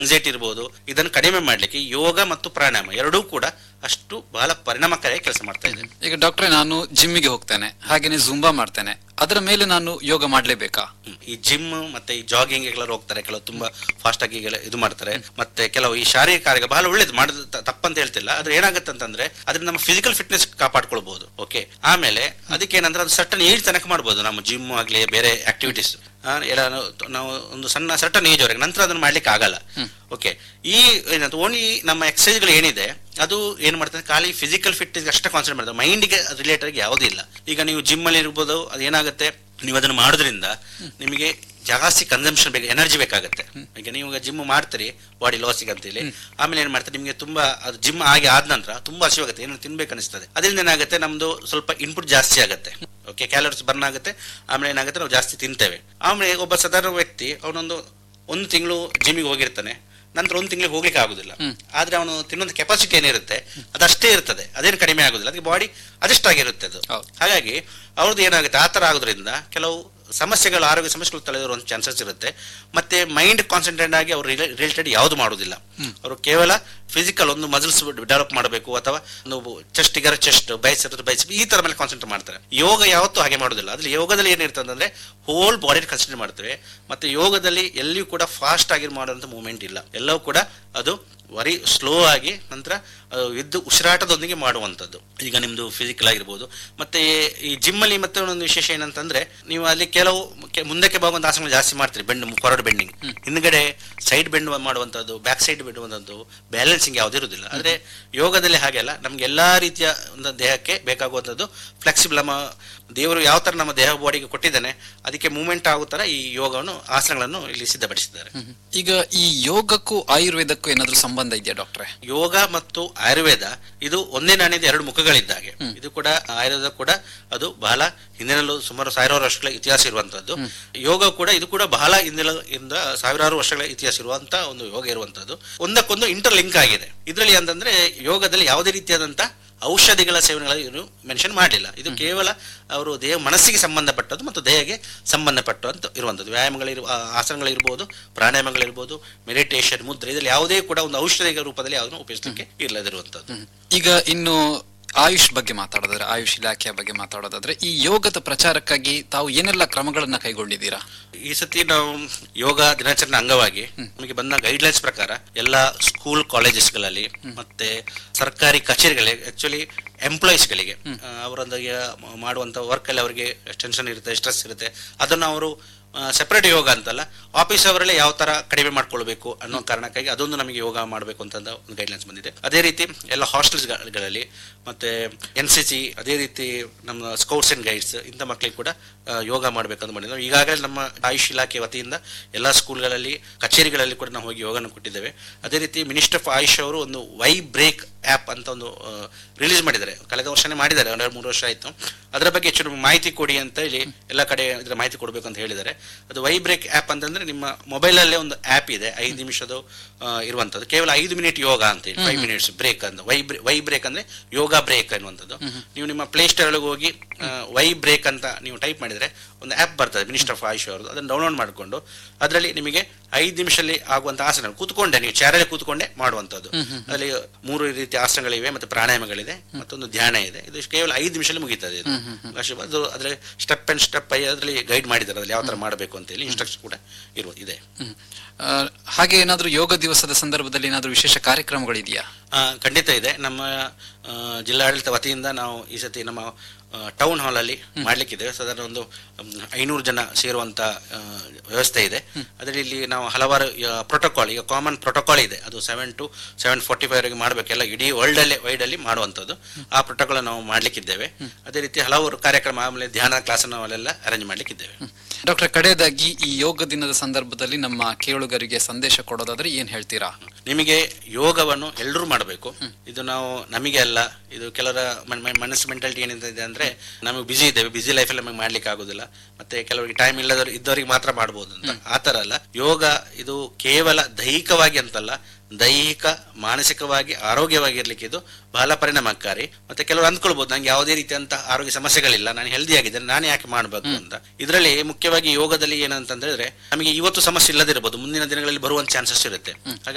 anxiety ಇರ್ಬೋದು ಇದನ್ನು ಕಡಿಮೆ ಮಾಡ್ಲಿಕ್ಕೆ ಯೋಗ ಮತ್ತು ಪ್ರಾಣಾಯಾಮ ಎರಡೂ ಕೂಡ ಅಷ್ಟು ಬಹಳ ಪರಿಣಾಮಕಾರಿಯಾಗಿ ಕೆಲಸ ಮಾಡ್ತಾ ಇದೆ ಈಗ ಡಾಕ್ಟ್ರೆ ನಾನು ಜಿಮ್ಮಿಗೆ ಹೋಗ್ತೇನೆ ಹಾಗೇನೆ ಜುಂಬಾ ಮಾಡ್ತೇನೆ ಅದರ ಮೇಲೆ ನಾನು ಯೋಗ ಮಾಡ್ಲೇಬೇಕಾ ಹ್ಮ್. ಈ ಜಿಮ್ ಮತ್ತೆ ಈ ಜಾಗಿಂಗ್ ಎಲ್ಲರೂ ಹೋಗ್ತಾರೆ ಕೆಲವು ತುಂಬಾ ಫಾಸ್ಟ್ ಆಗಿ ಎಲ್ಲ ಇದು ಮಾಡ್ತಾರೆ ಮತ್ತೆ ಕೆಲವು ಈ ಶಾರೀರಿಕ ಕಾರ್ಯ ಬಹಳ ಒಳ್ಳೇದು ಮಾಡೋದು ತ- ತಪ್ಪಂತ ಹೇಳ್ತಿಲ್ಲ ಆದ್ರೆ ಏನಾಗುತ್ತೆ ಅಂತಂದ್ರೆ ಅದರಿಂದ ನಮ್ಮ ಫಿಸಿಕಲ್ ಫಿಟ್ನೆಸ್ ಕಾಪಾಡ್ಕೊಳ್ಬಹುದು ಓಕೆ ಆಮೇಲೆ ಅದಕ್ಕೆ ಏನಂದ್ರೆ ಅದು ಸರ್ಟನ್ ಏಜ್ ತನಕ ಮಾಡ್ಬೋದು ನಮ್ಮ ಜಿಮ್ ಆಗ್ಲಿ ಬೇರೆ ಆಕ್ಟಿವಿಟೀಸ್ ಎಲ್ಲ ನಾವು- ನಾವು ಒಂದು ಸಣ್ಣ ಸರ್ಟನ್ ಏಜ್ ವರೆಗೆ ನಂತರ ಅದನ್ನ ಮಾಡ್ಲಿಕ್ಕೆ ಆಗಲ್ಲ ಓಕೆ ಈ ಏನಂತ ಓನ್ಲಿ ನಮ್ಮ ಎಕ್ಸಸೈಸ್ಗಳು ಏನಿದೆ ಅದು ಏನ್ ಮಾಡ್ತದೆ ಖಾಲಿ ಫಿಸಿಕಲ್ ಫಿಟ್ನೆಸ್ ಅಷ್ಟೇ ಕಾನ್ಸಂಟ್ರೇಟ್ ಮಾಡ್ತಾರೆ ಮೈಂಡ್ಗೆ ರಿಲೇಟೆಡ್ ಯಾವುದೂ ಇಲ್ಲ ಈಗ ನೀವು ಜಿಮ್ ಅಲ್ಲಿ ಇರ್ಬೋದು ಅದು ಏನಾಗುತ್ತೆ ನೀವು ಅದನ್ನು ಮಾಡೋದ್ರಿಂದ ನಿಮಗೆ ಜಾಸ್ತಿ ಕನ್ಸಂಪ್ಷನ್ ಬೇಕು ಎನರ್ಜಿ ಬೇಕಾಗುತ್ತೆ ಈಗ ನೀವು ಜಿಮ್ ಮಾಡ್ತೀರಿ ಬಾಡಿ ಲಾಸಿಗೆ ಅಂತೇಳಿ ಆಮೇಲೆ ಏನ್ ಮಾಡ್ತಾರೆ ನಿಮಗೆ ತುಂಬಾ ಅದು ಜಿಮ್ ಆಗಿ ಆದ ನಂತರ ತುಂಬಾ ಹಸಿವಾಗುತ್ತೆ ಏನು ತಿನ್ಬೇಕು ಅನಿಸ್ತದೆ ಅದರಿಂದ ಏನಾಗುತ್ತೆ ನಮ್ದು ಸ್ವಲ್ಪ ಇನ್ಪುಟ್ ಜಾಸ್ತಿ ಆಗುತ್ತೆ ಓಕೆ ಕ್ಯಾಲೋರಿಸ್ ಬರ್ನ್ ಆಗುತ್ತೆ ಆಮೇಲೆ ಏನಾಗುತ್ತೆ ನಾವು ಜಾಸ್ತಿ ತಿಂತೇವೆ ಆಮೇಲೆ ಒಬ್ಬ ಸಾಧಾರಣ ವ್ಯಕ್ತಿ ಅವನೊಂದು ಒಂದು ತಿಂಗಳು ಜಿಮ್ಮಿಗೆ ಹೋಗಿರ್ತಾನೆ ನಂತರ ಒಂದು ತಿಂಗಳಿಗೆ ಹೋಗ್ಲಿಕ್ಕೆ ಆಗುದಿಲ್ಲ ಆದ್ರೆ ಅವನು ತಿನ್ನೋದು ಕೆಪಾಸಿಟಿ ಏನಿರುತ್ತೆ ಅದಷ್ಟೇ ಇರ್ತದೆ ಅದೇನು ಕಡಿಮೆ ಆಗುದಿಲ್ಲ ಅದಕ್ಕೆ ಬಾಡಿ ಅಡ್ಜಸ್ಟ್ ಆಗಿರುತ್ತೆ ಅದು ಹೌದು. ಹಾಗಾಗಿ ಅವ್ರದ್ದು ಏನಾಗುತ್ತೆ ಆ ಥರ ಆಗೋದ್ರಿಂದ ಕೆಲವು ಸಮಸ್ಯೆಗಳು ಆರೋಗ್ಯ ಸಮಸ್ಯೆಗಳು ತಲೆದೋರುವಂತ ಚಾನ್ಸಸ್ ಇರುತ್ತೆ ಮತ್ತೆ ಮೈಂಡ್ ಕಾನ್ಸಂಟ್ರೇಟ್ ಆಗಿ ಅವರು ರಿಲೇಟೆಡ್ ಯಾವುದು ಮಾಡುವುದಿಲ್ಲ ಅವರು ಕೇವಲ ಫಿಸಿಕಲ್ ಒಂದು ಮಸಲ್ಸ್ ಡೆವಲಪ್ ಮಾಡಬೇಕು ಅಥವಾ ಒಂದು ಚೆಸ್ಟ್ ಇಗರ ಚೆಸ್ಟ್ ಬೈಸೆಪ್ ಬೈಸೆಪ್ ಈ ತರ ಮೇಲೆ ಕಾನ್ಸಂಟ್ರೇಟ್ ಮಾಡ್ತಾರೆ ಯೋಗ ಯಾವತ್ತೂ ಹಾಗೆ ಮಾಡುದಿಲ್ಲ ಅದ್ರಲ್ಲಿ ಯೋಗದಲ್ಲಿ ಏನಿರ್ತದೆ ಅಂದ್ರೆ ಹೋಲ್ ಬಾಡಿ ಕನ್ಸಂಟ್ರೇಟ್ ಮಾಡ್ತೇವೆ ಮತ್ತೆ ಯೋಗದಲ್ಲಿ ಎಲ್ಲಿಯೂ ಕೂಡ ಫಾಸ್ಟ್ ಆಗಿ ಮಾಡುವಂತ ಮೂವ್ಮೆಂಟ್ ಇಲ್ಲ ಎಲ್ಲವೂ ಕೂಡ ಅದು ವರಿ ಸ್ಲೋ ಆಗಿ ನಂತರ ಅದು ಇದ್ದು ಉಸಿರಾಟದೊಂದಿಗೆ ಮಾಡುವಂಥದ್ದು ಈಗ ನಿಮ್ದು ಫಿಸಿಕಲ್ ಆಗಿರ್ಬೋದು ಮತ್ತೆ ಈ ಜಿಮ್ ಅಲ್ಲಿ ಮತ್ತೆ ಒಂದು ವಿಶೇಷ ಏನಂತಂದ್ರೆ ನೀವು ಅಲ್ಲಿ ಕೆಲವು ಕೆ- ಮುಂದಕ್ಕೆ ಬಾಗುವಂತ ಆಸನಗಳು ಜಾಸ್ತಿ ಮಾಡ್ತೀರಿ ಬೆಂಡ್ ಫಾರ್ವರ್ಡ್ ಬೆಂಡಿಂಗ್ ಹಿಂದ್ಗಡೆ ಸೈಡ್ ಬೆಂಡ್ ಮಾಡುವಂಥದ್ದು ಬ್ಯಾಕ್ ಸೈಡ್ ಬಿಡುವಂಥದ್ದು ಬ್ಯಾಲೆನ್ಸಿಂಗ್ ಯಾವ್ದು ಇರುವುದಿಲ್ಲ ಆದ್ರೆ ಯೋಗದಲ್ಲಿ ಹಾಗೆಲ್ಲ ನಮ್ಗೆ ಎಲ್ಲಾ ರೀತಿಯ ಒಂದು ದೇಹಕ್ಕೆ ಬೇಕಾಗುವಂಥದ್ದು ಫ್ಲೆಕ್ಸಿಬಲ್ ನಮ್ಮ ದೇವರು ಯಾವ ತರ ನಮ್ಮ ದೇಹ ಬಾಡಿಗೆ ಕೊಟ್ಟಿದ್ದಾನೆ ಅದಕ್ಕೆ ಮೂವ್ಮೆಂಟ್ ಆಗೋ ತರ ಈ ಯೋಗವನ್ನು ಆಸನಗಳನ್ನು ಇಲ್ಲಿ ಸಿದ್ಧಪಡಿಸಿದ್ದಾರೆ ಈಗ ಈ ಯೋಗಕ್ಕೂ ಆಯುರ್ವೇದಕ್ಕೂ ಏನಾದ್ರೂ ಸಂಬಂಧ ಇದೆಯಾ ಡಾಕ್ಟ್ರೆ ಯೋಗ ಮತ್ತು ಆಯುರ್ವೇದ ಇದು ಒಂದೇ ನಾಣ್ಯದ ಎರಡು ಮುಖಗಳಿದ್ದಾಗೆ ಇದು ಕೂಡ ಆಯುರ್ವೇದ ಕೂಡ ಅದು ಬಹಳ ಹಿಂದಿನಲ್ಲೂ ಸುಮಾರು ಸಾವಿರಾರು ವರ್ಷಗಳ ಇತಿಹಾಸ ಇರುವಂತದ್ದು ಯೋಗ ಕೂಡ ಇದು ಕೂಡ ಬಹಳ ಹಿಂದಿನ ಇಂದ ಸಾವಿರಾರು ವರ್ಷಗಳ ಇತಿಹಾಸ ಇರುವಂತ ಒಂದು ಯೋಗ ಇರುವಂತದ್ದು ಒಂದಕ್ಕೊಂದು ಇಂಟರ್ ಲಿಂಕ್ ಆಗಿದೆ ಇದರಲ್ಲಿ ಅಂತಂದ್ರೆ ಯೋಗದಲ್ಲಿ ಯಾವುದೇ ರೀತಿಯಾದಂತ ಔಷಧಿಗಳ ಸೇವನೆಗಳನ್ನು ಮೆನ್ಷನ್ ಮಾಡಲಿಲ್ಲ ಇದು ಕೇವಲ ಅವರು ದೇಹ ಮನಸ್ಸಿಗೆ ಸಂಬಂಧಪಟ್ಟದ್ದು ಮತ್ತು ದೇಹಕ್ಕೆ ಸಂಬಂಧಪಟ್ಟಂತ ಇರುವಂಥದ್ದು ವ್ಯಾಯಾಮಗಳಿರುವ ಆ, ಆಸನಗಳಿರ್ಬೋದು ಪ್ರಾಣಾಯಾಮಗಳಿರ್ಬೋದು ಮೆಡಿಟೇಷನ್ ಮುದ್ರೆ ಇದರಲ್ಲಿ ಯಾವುದೇ ಕೂಡ ಒಂದು ಔಷಧಿಗಳ ರೂಪದಲ್ಲಿ ಯಾವುದನ್ನು ಉಪಯೋಗಿಸಲಿಕ್ಕೆ ಇಲ್ಲದಿರುವಂಥದ್ದು ಈಗ ಇನ್ನು ಆಯುಷ್ ಬಗ್ಗೆ ಮಾತಾಡೋದಾದ್ರೆ ಆಯುಷ್ ಇಲಾಖೆಯ ಬಗ್ಗೆ ಮಾತಾಡೋದಾದ್ರೆ ಈ ಯೋಗದ ಪ್ರಚಾರಕ್ಕಾಗಿ ತಾವು ಏನೆಲ್ಲ ಕ್ರಮಗಳನ್ನ ಕೈಗೊಂಡಿದ್ದೀರಾ ಈ ಸತಿ ನಾವು ಯೋಗ ದಿನಾಚರಣೆ ಅಂಗವಾಗಿ ನಮಗೆ ಬಂದ ಗೈಡ್ಲೈನ್ಸ್ ಪ್ರಕಾರ ಎಲ್ಲ ಸ್ಕೂಲ್ ಕಾಲೇಜಸ್ಗಳಲ್ಲಿ ಮತ್ತೆ ಸರ್ಕಾರಿ ಕಚೇರಿಗಳಿಗೆ ಆಕ್ಚುಲಿ ಎಂಪ್ಲಾಯೀಸ್ಗಳಿಗೆ ಅವರೊಂದು ಮಾಡುವಂತ ವರ್ಕ್ ಅಲ್ಲಿ ಅವರಿಗೆ ಟೆನ್ಷನ್ ಇರುತ್ತೆ ಸ್ಟ್ರೆಸ್ ಇರುತ್ತೆ ಅದನ್ನು ಅವರು ಸೆಪರೇಟ್ ಯೋಗ ಅಂತಲ್ಲ ಆಫೀಸ್ ಅವರಲ್ಲೇ ಯಾವ ತರ ಕಡಿಮೆ ಮಾಡ್ಕೊಳ್ಬೇಕು ಅನ್ನೋ ಕಾರಣಕ್ಕಾಗಿ ಅದೊಂದು ನಮಗೆ ಯೋಗ ಮಾಡಬೇಕು ಅಂತ ಒಂದು ಗೈಡ್ಲೈನ್ಸ್ ಬಂದಿದೆ ಅದೇ ರೀತಿ ಎಲ್ಲ ಹಾಸ್ಟೆಲ್ಸ್ಗಳಲ್ಲಿ ಮತ್ತೆ ಎನ್ ಸಿ ಸಿ ಅದೇ ರೀತಿ ನಮ್ಮ ಸ್ಕೌಟ್ಸ್ ಅಂಡ್ ಗೈಡ್ಸ್ ಇಂಥ ಮಕ್ಕಳಿಗೆ ಕೂಡ ಆ, ಯೋಗ ಮಾಡಬೇಕಂತ ಮಾಡಿದ್ವಿ ನಾವು ಈಗಾಗಲೇ ನಮ್ಮ ಆಯುಷ್ ಇಲಾಖೆ ವತಿಯಿಂದ ಎಲ್ಲ ಸ್ಕೂಲ್ಗಳಲ್ಲಿ ಕಚೇರಿಗಳಲ್ಲಿ ಕೂಡ ನಾವು ಹೋಗಿ ಯೋಗನ ಕೊಟ್ಟಿದ್ದೇವೆ ಅದೇ ರೀತಿ ಮಿನಿಸ್ಟರ್ ಆಫ್ ಆಯುಷ್ ಅವರು ಒಂದು ವೈ ಬ್ರೇಕ್ ಆ್ಯಪ್ ಅಂತ ಒಂದು ರಿಲೀಸ್ ಮಾಡಿದ್ದಾರೆ ಕಳೆದ ವರ್ಷನೇ ಮಾಡಿದ್ದಾರೆ ಒಂದೆರಡು ಮೂರು ವರ್ಷ ಆಯಿತು ಅದರ ಬಗ್ಗೆ ಹೆಚ್ಚು ನಮ್ಗೆ ಮಾಹಿತಿ ಕೊಡಿ ಅಂತ ಹೇಳಿ ಎಲ್ಲ ಕಡೆ ಇದರ ಮಾಹಿತಿ ಕೊಡಬೇಕು ಅಂತ ಹೇಳಿದ್ದಾರೆ ಅದು ವೈ ಬ್ರೇಕ್ ಆ್ಯಪ್ ಅಂತಂದ್ರೆ ನಿಮ್ಮ ಮೊಬೈಲಲ್ಲೇ ಒಂದು ಆ್ಯಪ್ ಇದೆ ಐದು ನಿಮಿಷದ ಆ, ಇರುವಂಥದ್ದು ಕೇವಲ ಐದು ಮಿನಿಟ್ ಯೋಗ ಅಂತ ಹೇಳಿ ಫೈವ್ ಮಿನಿಟ್ಸ್ ಬ್ರೇಕ್ ಅಂತ ವೈ ವೈ ಬ್ರೇಕ್ ಅಂದ್ರೆ ಯೋಗ ಬ್ರೇಕ್ ಅನ್ನುವಂಥದ್ದು ನೀವು ನಿಮ್ಮ ಪ್ಲೇ ಸ್ಟೋರ್ ಒಳಗೆ ಹೋಗಿ ವೈ ಬ್ರೇಕ್ ಅಂತ ನೀವು ಟೈಪ್ ಮಾಡಿದ್ರೆ ಒಂದು ಆ್ಯಪ್ ಬರ್ತದೆ ಮಿನಿಸ್ಟರ್ ಆಫ್ ಆಯುಷ್ ಅವ್ರದ್ದು ಅದನ್ನು ಡೌನ್ಲೋಡ್ ಮಾಡಿಕೊಂಡು ಅದರಲ್ಲಿ ನಿಮಗೆ ಐದು ನಿಮಿಷದಲ್ಲಿ ಆಗುವಂತ ಆಸನ ಕೂತ್ಕೊಂಡೆ ನೀವು ಚಾರಲ್ಲಿ ಕೂತ್ಕೊಂಡೆ ಮಾಡುವಂಥದ್ದು ಅದರಲ್ಲಿ ಮೂರು ರೀತಿಯ ಆಸನಗಳಿವೆ ಮತ್ತೆ ಪ್ರಾಣಾಯಾಮಗಳಿದೆ ಮತ್ತೊಂದು ಧ್ಯಾನ ಇದೆ ಇದು ಕೇವಲ ಐದು ನಿಮಿಷದಲ್ಲಿ ಮುಗೀತದೆ ಇದು ಅಷ್ಟೇ ಅದು ಅದರಲ್ಲಿ ಸ್ಟೆಪ್ ಅಂಡ್ ಸ್ಟೆಪ್ ಅದರಲ್ಲಿ ಗೈಡ್ ಮಾಡಿದ್ದಾರೆ ಅದ್ರಲ್ಲಿ ಯಾವ ತರ ಮಾಡಬೇಕು ಅಂತ ಹೇಳಿ ಇನ್ಸ್ಟ್ರಕ್ಷನ್ ಕೂಡ ಇರುವ ಇದೆ ಹ್ಮ್. ಆ, ಹಾಗೆ ಏನಾದ್ರೂ ಯೋಗ ದಿವಸದ ಸಂದರ್ಭದಲ್ಲಿ ಏನಾದ್ರೂ ವಿಶೇಷ ಕಾರ್ಯಕ್ರಮಗಳಿದೆಯಾ ಆ, ಖಂಡಿತ ಇದೆ ನಮ್ಮ ಆ, ಜಿಲ್ಲಾಡಳಿತ ವತಿಯಿಂದ ನಾವು ಈ ಸತಿ ನಮ್ಮ ಟೌನ್ ಹಾಲ್ ಅಲ್ಲಿ ಮಾಡ್ಲಿಕ್ಕಿದ್ದೇವೆ ಸಾಧಾರಣ ಒಂದು ಐನೂರು ಜನ ಸೇರುವಂತ ಆ, ವ್ಯವಸ್ಥೆ ಇದೆ ಅದರಲ್ಲಿ ಇಲ್ಲಿ ನಾವು ಹಲವಾರು ಪ್ರೋಟೋಕಾಲ್ ಈಗ ಕಾಮನ್ ಪ್ರೋಟೋಕಾಲ್ ಇದೆ ಅದು seven to seven forty five ವರೆಗೆ ಮಾಡಬೇಕೆಲ್ಲ ಇಡೀ ವರ್ಲ್ಡ್ ಅಲ್ಲೇ ವೈಡ್ ಅಲ್ಲಿ ಮಾಡುವಂಥದ್ದು ಆ ಪ್ರೋಟೋಕಾಲ್ ನಾವು ಮಾಡ್ಲಿಕ್ಕಿದ್ದೇವೆ ಅದೇ ರೀತಿ ಹಲವಾರು ಕಾರ್ಯಕ್ರಮ ಆಮೇಲೆ ಧ್ಯಾನ ಕ್ಲಾಸ್ ಅಲ್ಲೆಲ್ಲ ಅರೇಂಜ್ ಮಾಡ್ಲಿಕ್ಕಿದ್ದೇವೆ ಡಾಕ್ಟರ್ ಕಡೆಯದಾಗಿ ಈ ಯೋಗ ದಿನದ ಸಂದರ್ಭದಲ್ಲಿ ನಮ್ಮ ಕೇಳುಗರಿಗೆ ಸಂದೇಶ ಕೊಡೋದಾದ್ರೆ ಏನ್ ಹೇಳ್ತೀರಾ ನಿಮಗೆ ಯೋಗವನ್ನು ಎಲ್ಲರೂ ಮಾಡಬೇಕು ಇದು ನಾವು ನಮಗೆ ಅಲ್ಲ ಇದು ಕೆಲವರ ಮನ್- ಮನ್- ಮನಸ್ಸು ಮೆಂಟಾಲಿಟಿ ಏನಿದೆ ಅಂದ್ರೆ ನಮಗೆ ಬಿಸಿ ಇದ್ದೇವೆ ಬಿಸಿ ಲೈಫಲ್ಲಿ ನಮಗೆ ಮಾಡ್ಲಿಕ್ಕೆ ಆಗುದಿಲ್ಲ ಮತ್ತೆ ಕೆಲವರಿಗೆ ಟೈಮ್ ಇಲ್ಲದವ್ರು ಇದ್ದವರಿಗೆ ಮಾತ್ರ ಮಾಡ್ಬೋದು ಅಂತ ಆ ತರ ಅಲ್ಲ ಯೋಗ ಇದು ಕೇವಲ ದೈಹಿಕವಾಗಿ ಅಂತಲ್ಲ ದೈಹಿಕ ಮಾನಸಿಕವಾಗಿ ಆರೋಗ್ಯವಾಗಿರ್ಲಿಕ್ಕೆ ಇದು ಬಹಳ ಪರಿಣಾಮಕಾರಿ ಮತ್ತೆ ಕೆಲವರು ಅಂದ್ಕೊಳ್ಬಹುದು ನಂಗೆ ಯಾವುದೇ ರೀತಿಯಂತ ಆರೋಗ್ಯ ಸಮಸ್ಯೆಗಳಿಲ್ಲ ನಾನು ಹೆಲ್ದಿ ಆಗಿದ್ದೇನೆ ನಾನು ಯಾಕೆ ಮಾಡಬೇಕು ಅಂತ ಇದರಲ್ಲಿ ಮುಖ್ಯವಾಗಿ ಯೋಗದಲ್ಲಿ ಏನಂತಂದ್ರೆ ನಮಗೆ ಇವತ್ತು ಸಮಸ್ಯೆ ಇಲ್ಲದಿರಬಹುದು ಮುಂದಿನ ದಿನಗಳಲ್ಲಿ ಬರುವಂತ ಚಾನ್ಸಸ್ ಇರುತ್ತೆ ಹಾಗಾಗಿ